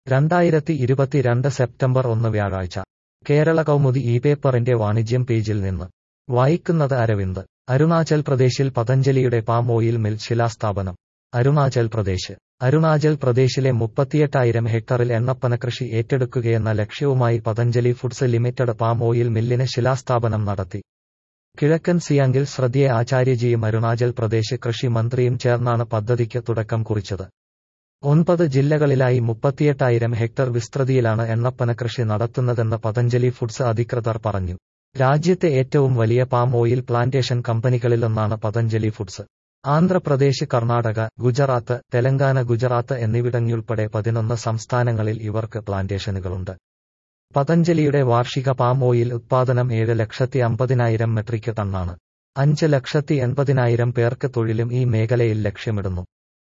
രണ്ടായിരത്തി ഇരുപത്തിരണ്ട് സെപ്റ്റംബർ ഒന്ന് വ്യാഴാഴ്ച കേരള കൗമുദി ഈ പേപ്പറിന്റെ വാണിജ്യം പേജിൽ നിന്ന് വായിക്കുന്നത് അരവിന്ദ് അരുണാചൽ പ്രദേശിൽ പതഞ്ജലിയുടെ പാം ഓയിൽ മിൽ ശിലാസ്ഥാപനം അരുണാചൽ പ്രദേശ് അരുണാചൽ പ്രദേശിലെ മുപ്പത്തിയെട്ടായിരം ഹെക്ടറിൽ എണ്ണപ്പന കൃഷി ഏറ്റെടുക്കുകയെന്ന ലക്ഷ്യവുമായി Patanjali foods limited palm oil മില്ലിന് ശിലാസ്ഥാപനം നടത്തി കിഴക്കൻ സിയാങ്കിൽ ശ്രദ്ധയെ ആചാര്യജിയും അരുണാചൽ പ്രദേശ് കൃഷി മന്ത്രിയും ചേർന്നാണ് പദ്ധതിക്ക് തുടക്കം കുറിച്ചത് ഒൻപത് ജില്ലകളിലായി മുപ്പത്തിയെട്ടായിരം ഹെക്ടർ വിസ്തൃതിയിലാണ് എണ്ണപ്പന കൃഷി നടത്തുന്നതെന്ന് പതഞ്ജലി ഫുഡ്സ് അധികൃതർ പറഞ്ഞു രാജ്യത്തെ ഏറ്റവും വലിയ palm oil plantation കമ്പനികളിലൊന്നാണ് Patanjali foods Andhra Pradesh Karnataka Gujarat Telangana Gujarat എന്നിവിടങ്ങളുൾപ്പെടെ പതിനൊന്ന് സംസ്ഥാനങ്ങളിൽ ഇവർക്ക് പ്ലാന്റേഷനുകളുണ്ട് പതഞ്ജലിയുടെ വാർഷിക പാം ഓയിൽ ഉത്പാദനം ഏഴ് ലക്ഷത്തി അമ്പതിനായിരം മെട്രിക് ടണ്ണാണ് അഞ്ച് ലക്ഷത്തി എൺപതിനായിരം പേർക്ക് തൊഴിലും ഈ മേഖലയിൽ ലക്ഷ്യമിടുന്നു